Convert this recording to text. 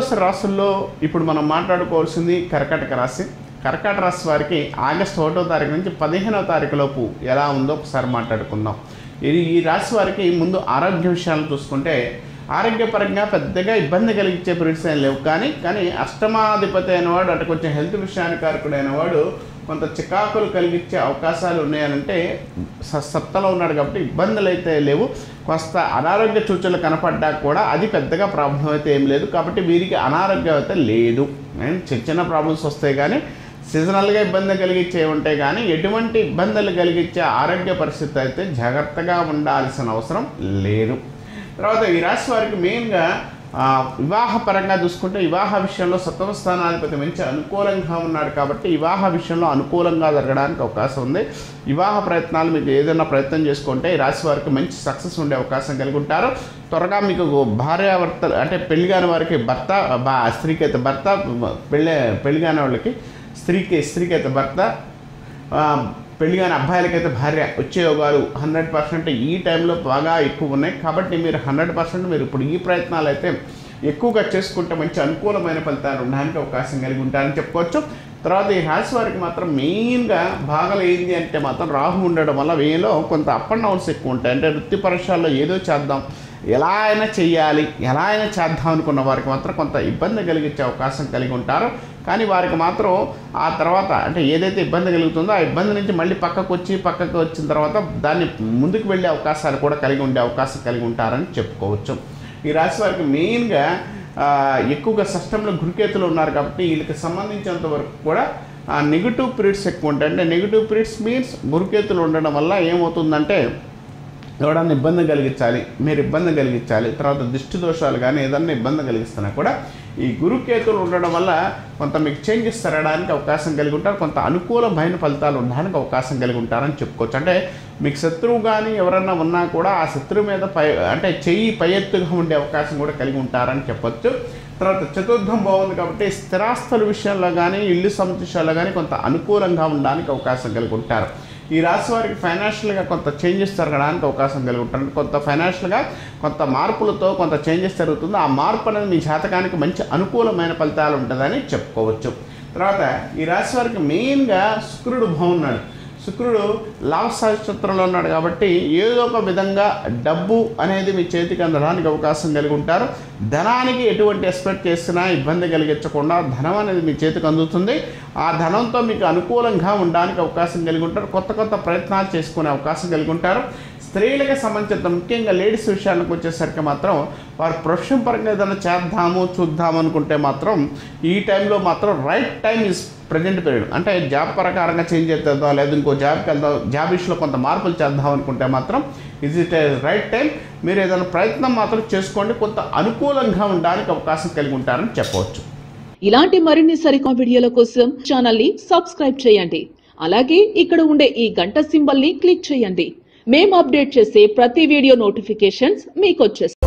ద్వాదశ రాశుల్లో ఇప్పుడు మనం మాట్లాడుకోవాల్సింది కర్కాటక రాశి కర్కాటక రాశి వారికి ఆగస్టు ఒకటో తారీఖు నుంచి పదిహేనవ తారీఖు లోపు ఎలా ఉందో ఒకసారి మాట్లాడుకుందాం ఇది ఈ రాశి వారికి ముందు ఆరోగ్య విషయాలను చూసుకుంటే ఆరోగ్యపరంగా పెద్దగా ఇబ్బంది కలిగించే పరీక్ష ఏం లేవు కానీ కానీ అష్టమాధిపతి అయినవాడు అంటే కొంచెం హెల్త్ విషయానికి కారకుడైన వాడు కొంత చికాకులు కలిగించే అవకాశాలు ఉన్నాయనంటే స- సత్తలో ఉన్నాడు కాబట్టి ఇబ్బందులు అయితే లేవు కొంత అనారోగ్య సూచనలు కనపడ్డా కూడా అది పెద్దగా ప్రాబ్లం అయితే ఏం లేదు కాబట్టి వీరికి అనారోగ్యం అయితే లేదు అండ్ చిన్న చిన్న ప్రాబ్లమ్స్ వస్తాయి కానీ సీజనల్గా ఇబ్బంది కలిగించే ఉంటాయి కానీ ఎటువంటి ఇబ్బందులు కలిగించే ఆరోగ్య పరిస్థితి అయితే జాగ్రత్తగా ఉండాల్సిన అవసరం లేదు తర్వాత ఈ రాశి వారికి మెయిన్గా ఆ, వివాహపరంగా చూసుకుంటే వివాహ విషయంలో సప్తమ స్థానాధిపతి మంచి అనుకూలంగా ఉన్నాడు కాబట్టి వివాహ విషయంలో అనుకూలంగా జరగడానికి అవకాశం ఉంది వివాహ ప్రయత్నాలు మీకు ఏదైనా ప్రయత్నం చేసుకుంటే ఈ రాశి వారికి మంచి సక్సెస్ ఉండే అవకాశం కలిగి ఉంటారు త్వరగా మీకు భార్యాభర్తలు అంటే పెళ్లి కాని వారికి భర్త బా స్త్రీకి అయితే భర్త పెళ్ళి పెళ్లి కాని వాళ్ళకి స్త్రీకి స్త్రీకి అయితే భర్త ఆ, పెళ్లి కాని అబ్బాయిలకైతే భార్య వచ్చే యోగాలు హండ్రెడ్ పర్సెంట్ ఈ టైంలో బాగా ఎక్కువ ఉన్నాయి కాబట్టి మీరు హండ్రెడ్ పర్సెంట్ మీరు ఇప్పుడు ఈ ప్రయత్నాలు అయితే ఎక్కువగా చేసుకుంటే మంచి అనుకూలమైన ఫలితాలు ఉండడానికి అవకాశం కలిగి ఉంటారని చెప్పుకోవచ్చు తర్వాత ఈ రాశి వారికి మాత్రం మెయిన్గా బాగా ఏంది అంటే మాత్రం రాహు ఉండడం వల్ల వేలో కొంత అప్ అండ్ డౌన్స్ ఎక్కువ ఉంటాయి అంటే వృత్తిపరీక్షల్లో ఏదో చేద్దాం ఎలా అయినా చెయ్యాలి ఎలా అయినా చేద్దాం అనుకున్న వారికి మాత్రం కొంత ఇబ్బంది కలిగించే అవకాశం కలిగి ఉంటారు కానీ వారికి మాత్రం ఆ తర్వాత అంటే ఏదైతే ఇబ్బంది కలుగుతుందో ఆ ఇబ్బంది నుంచి మళ్ళీ పక్కకు వచ్చి పక్కకు వచ్చిన తర్వాత దాన్ని ముందుకు వెళ్ళే అవకాశాలు కూడా కలిగి ఉండే అవకాశం కలిగి ఉంటారని చెప్పుకోవచ్చు ఈ రాశి వారికి మెయిన్గా ఆ, ఎక్కువగా సిస్టంలో గురుకేతులు ఉన్నారు కాబట్టి వీళ్ళకి సంబంధించినంత వరకు కూడా నెగిటివ్ పీరియడ్స్ ఎక్కువ ఉంటాయి అంటే నెగిటివ్ పీరియడ్స్ మీన్స్ గురుకేతులు ఉండడం వల్ల ఏమవుతుందంటే ఎవడన్నా ఇబ్బంది కలిగించాలి మీరు ఇబ్బంది కలిగించాలి తర్వాత దిష్టి దోషాలు కానీ ఏదన్నా ఇబ్బంది కలిగిస్తున్నా కూడా ఈ గురుకేతులు ఉండడం వల్ల కొంత మీకు చేంజెస్ జరగడానికి అవకాశం కలిగి ఉంటారు కొంత అనుకూలమైన ఫలితాలు ఉండడానికి అవకాశం కలిగి ఉంటారని చెప్పుకోవచ్చు అంటే మీకు శత్రువు కానీ ఎవరన్నా ఉన్నా కూడా ఆ శత్రువు మీద పై అంటే చెయ్యి పై ఎత్తుగా ఉండే అవకాశం కూడా కలిగి ఉంటారని చెప్పొచ్చు తర్వాత చతుర్థం బాగుంది కాబట్టి స్థిరాస్తుల విషయంలో కానీ ఇల్లు సంతృష్టాల్లో కానీ కొంత అనుకూలంగా ఉండడానికి అవకాశం కలిగి ఉంటారు ఈ రాశి వారికి ఫైనాన్షియల్గా కొంత చేంజెస్ జరగడానికి అవకాశం కలిగి ఉంటారు కొంత ఫైనాన్షియల్గా కొంత మార్పులతో కొంత చేంజెస్ జరుగుతుంది ఆ మార్పు అనేది మీ జాతకానికి మంచి అనుకూలమైన ఫలితాలు ఉంటుందని చెప్పుకోవచ్చు తర్వాత ఈ రాశి వారికి మెయిన్గా శుక్రుడు బాగున్నాడు శుక్రుడు లాభ నక్షత్రంలో ఉన్నాడు కాబట్టి ఏదో ఒక విధంగా డబ్బు అనేది మీ చేతికి అందడానికి అవకాశం కలిగి ఉంటారు ధనానికి ఎటువంటి ఎక్స్పెక్ట్ చేసినా ఇబ్బంది కలిగించకుండా ధనం అనేది మీ చేతికి అందుతుంది ఆ ధనంతో మీకు అనుకూలంగా ఉండడానికి అవకాశం కలిగి ఉంటారు కొత్త కొత్త ప్రయత్నాలు చేసుకునే అవకాశం కలిగి ఉంటారు స్త్రీలకు సంబంధించిన ముఖ్యంగా లేడీస్ విషయానికి వచ్చేసరికి మాత్రం వారు ప్రొఫెషన్ పరంగా ఏదైనా చేద్దాము చూద్దాం అనుకుంటే మాత్రం ఈ టైంలో మాత్రం right time is present period అంటే జాబ్ ప్రకారంగా చేంజ్ చేద్దాం లేదా ఇంకో జాబ్కి వెళ్దాం జాబ్ విషయంలో కొంత మార్పులు చేద్దాం అనుకుంటే మాత్రం ఇజ్ ఇట్ రైట్ టైం మీరు ఏదైనా ప్రయత్నం మాత్రం చేసుకోండి కొంత అనుకూలంగా ఉండడానికి అవకాశం కలిగి ఉంటారని చెప్పవచ్చు ఇలాంటి మరిన్ని సరికొత్త వీడియోల కోసం ఛానల్ ని సబ్స్క్రైబ్ చేయండి అలాగే ఇక్కడ ఉండే ఈ గంట సింబల్ ని క్లిక్ చేయండి మేము అప్డేట్ చేసే ప్రతి వీడియో నోటిఫికేషన్స్ మీకు వచ్చేస్తాయి